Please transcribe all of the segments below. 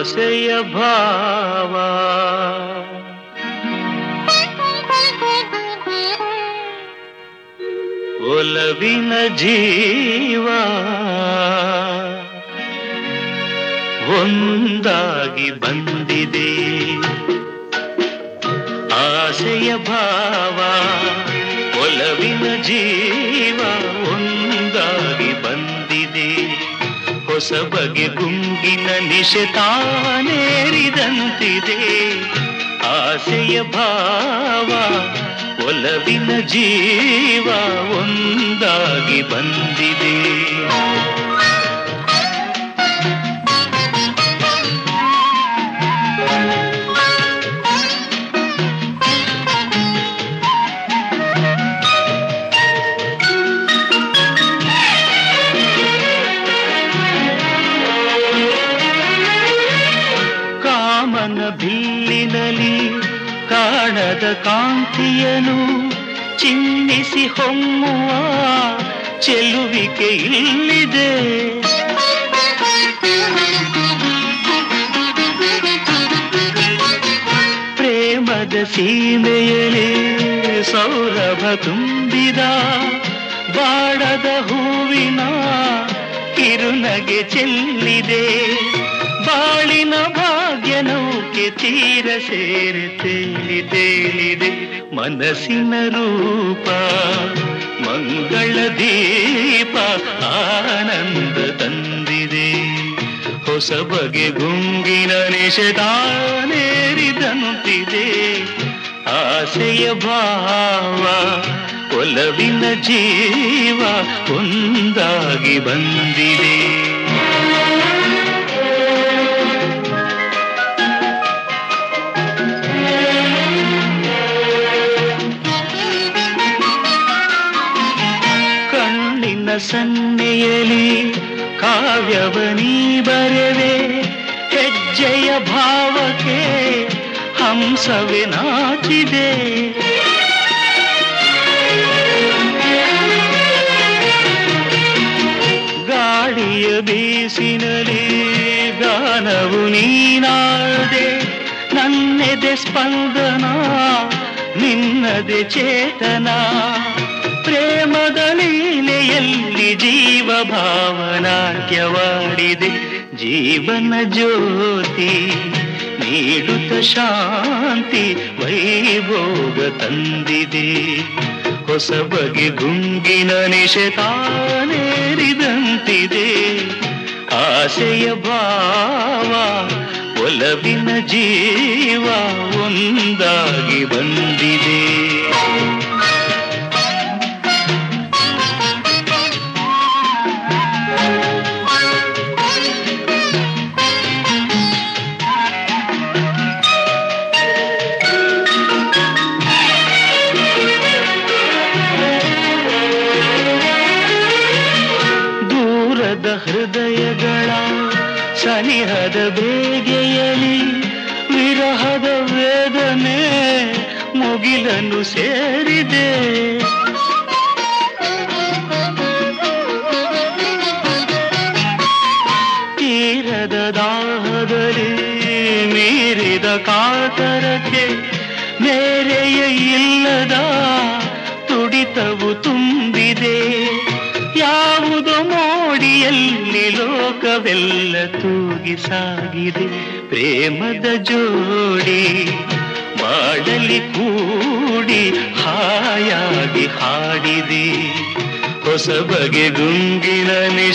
ಆಸೆಯ ಭಾವ ಒಲವಿನ ಜೀವ ಒಂದಾಗಿ ಬಂದಿದೆ ಆಸೆಯ ಭಾವ ಒಲವಿನ ಜೀವ ಒಂದಾಗಿ ಬಂದಿದೆ ಹೊಸ ಬಗೆ ಗುಂಗಿನ ನಿಶತಾನೇರಿದಂತಿದೆ ಆಸೆಯ ಭಾವ ಒಲವಿನ ಜೀವ ಒಂದಾಗಿ ಬಂದಿದೆ ಕಾಮನ ಬಿಲ್ಲಿನಲಿ ಕಾಣದ ಕಾಂತಿಯನು ಚಿನ್ನಿಸಿ ಹೊಮ್ಮುವ ಚೆಲುವಿಕೆ ಇಲ್ಲಿದೆ ಪ್ರೇಮದ ಸೀಮೆಯಲಿ ಸೌರಭ ತುಂಬಿದ ಬಾಡದ ಹೂವಿನ ಕಿರುನಗೆ ಚೆಲ್ಲಿದೆ ಬಾಳಿನ ಭಾಗ್ಯ ನೌಕೆ ತೀರ ಸೇರಿ ತೇಲಿ ತೇಲಿದೆ ಮನಸ್ಸಿನ ರೂಪ ಮಂಗಳ ದೀಪ ಆನಂದ ತಂದಿದೆ ಹೊಸ ಬಗೆ ಗುಂಗಿನ ನಿಷೇಧಾನೇರಿದಂತಿದೆ ಆಸೆಯ ಭಾವ ಒಲವಿನ ಜೀವ ಒಂದಾಗಿ ಬಂದಿದೆ ಕಣ್ಣಿನ ಸನ್ನೆಯಲಿ ಕಾವ್ಯವನೀ ಬರೆವೆ ಹೆಜ್ಜೆಯ ಭಾವಕ್ಕೆ ಹಂಸವೇ ನಾಚಿದೆ ಗಾಳಿಯ ಬೀಸಿನಲಿ ಗಾನವು ನೀನಾದೆ ನನ್ನೆದೆ ಸ್ಪಂದನ ನಿನ್ನದೆ ಚೇತನ ಪ್ರೇಮದ ಲೀಲೆಯಲ್ಲಿ ಜೀವ ಭಾವನಾಟ್ಯವಾಡಿದೆ ಜೀವನ ಜ್ಯೋತಿ ನೀಡುತ್ತ ಶಾಂತಿ ವೈಭೋಗ ತಂದಿದೆ ಹೊಸ ಬಗೆ ಗುಂಗಿನ ನಿಷೇಧಾನೇರಿದಂತಿದೆ ಆಸೆಯ ಭಾವ ಒಲವಿನ ಜೀವ ಒಂದಾಗಿ ಬಂದಿದೆ ದೂರದ ಹೃದಯಗಳ ಸನಿಹದ ಬೇಗೆಯಲಿ ವಿರಹದ ವೇದನೆ ಮುಗಿಲನ್ನು ಸೇರಿದೆ ತೀರದ ದಾಹದಲ್ಲಿ ಮೀರಿದ ಕಾತರಕ್ಕೆ ಮೇರೆಯ ಇಲ್ಲದ ತುಡಿತವು ತುಂಬಿದೆ ಯಾವುದೋ ಮೋಡಿಯಲ್ಲಿ ಲೋಕವೆಲ್ಲ ತೂಗಿ ಸಾಗಿದೆ ಪ್ರೇಮದ ಜೋಡಿ ಮಾಡಲಿ ಕೂಡಿ ಹಾಯಾಗಿ ಹಾಡಿದೆ ಹೊಸ ಬಗೆ ಗುಂಗಿನ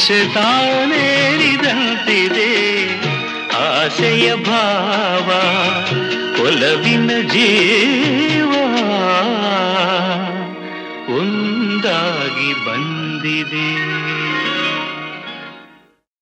ನಿಶತಾನೇರಿದಂತಿದೆ ಆಸೆಯ ಭಾವ ಒಲವಿನ ಜೀವ ಒಂದಾಗಿ ಬಂದಿದೆ